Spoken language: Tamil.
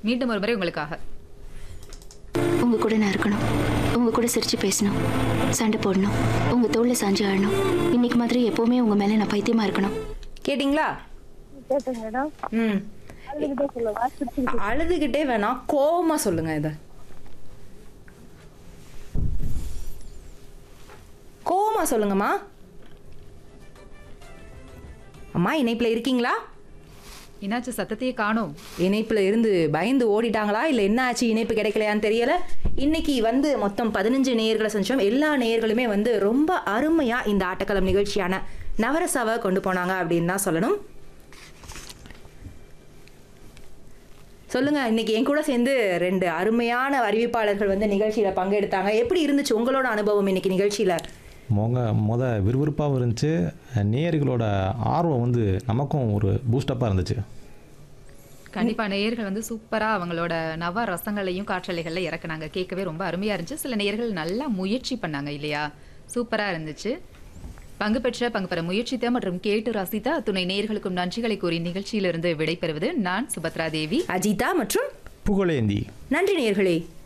மீண்டும் ஒரு முறை உங்களுக்காக உங்க கூட நான் இருக்கணும் உங்க கூட சிரிச்சு பேசணும் சண்டை போடணும் உங்க தோல்ல சாஞ்சு ஆடணும் இன்னைக்கு மாதிரி எப்பவுமே உங்க மேல நான் பைத்தியமா இருக்கணும் கேட்டிங்களா கேட்டேன் மேடம் ம் அதுக்கிட்ட சொல்லவா சிரிச்சு அழுதுகிட்டே வேணாம் கோவமா சொல்லுங்க இத கோவமா சொல்லுங்கம்மா அம்மா இணைப்புல இருக்கீங்களா என்னாச்சு சத்தத்தையே காணோம் இணைப்புல இருந்து பயந்து ஓடிட்டாங்களா இல்ல என்ன ஆச்சு இணைப்பு கிடைக்கலையான்னு தெரியல இன்னைக்கு வந்து மொத்தம் பதினஞ்சு நேயர்களை செஞ்சோம் எல்லா நேயர்களுமே வந்து ரொம்ப அருமையா இந்த ஆட்டக்களம் நிகழ்ச்சியான நவரசாவை கொண்டு போனாங்க அப்படின்னு தான் சொல்லணும் சொல்லுங்க இன்னைக்கு என் கூட சேர்ந்து ரெண்டு அருமையான அறிவிப்பாளர்கள் வந்து நிகழ்ச்சியில பங்கெடுத்தாங்க எப்படி இருந்துச்சு உங்களோட அனுபவம் இன்னைக்கு நிகழ்ச்சியில மொக மொத விறுவிறுப்பாகவும் இருந்துச்சு நேயர்களோட ஆர்வம் வந்து நமக்கும் ஒரு பூஸ்டப்பாக இருந்துச்சு கண்டிப்பா நேயர்கள் வந்து சூப்பரா அவங்களோட நவ ரசங்களையும் காற்றலைகள்ல இறக்குனாங்க கேட்கவே ரொம்ப அருமையா இருந்துச்சு சில நேயர்கள் நல்லா முயற்சி பண்ணாங்க இல்லையா சூப்பரா இருந்துச்சு பங்கு பெற்ற பங்கு பெற முயற்சித்த மற்றும் கேட்டு ரசித்த துணை நேயர்களுக்கும் நன்றிகளை கூறி நிகழ்ச்சியிலிருந்து விடைபெறுவது நான் சுபத்ரா தேவி அஜிதா மற்றும் புகழேந்தி நன்றி நேயர்களே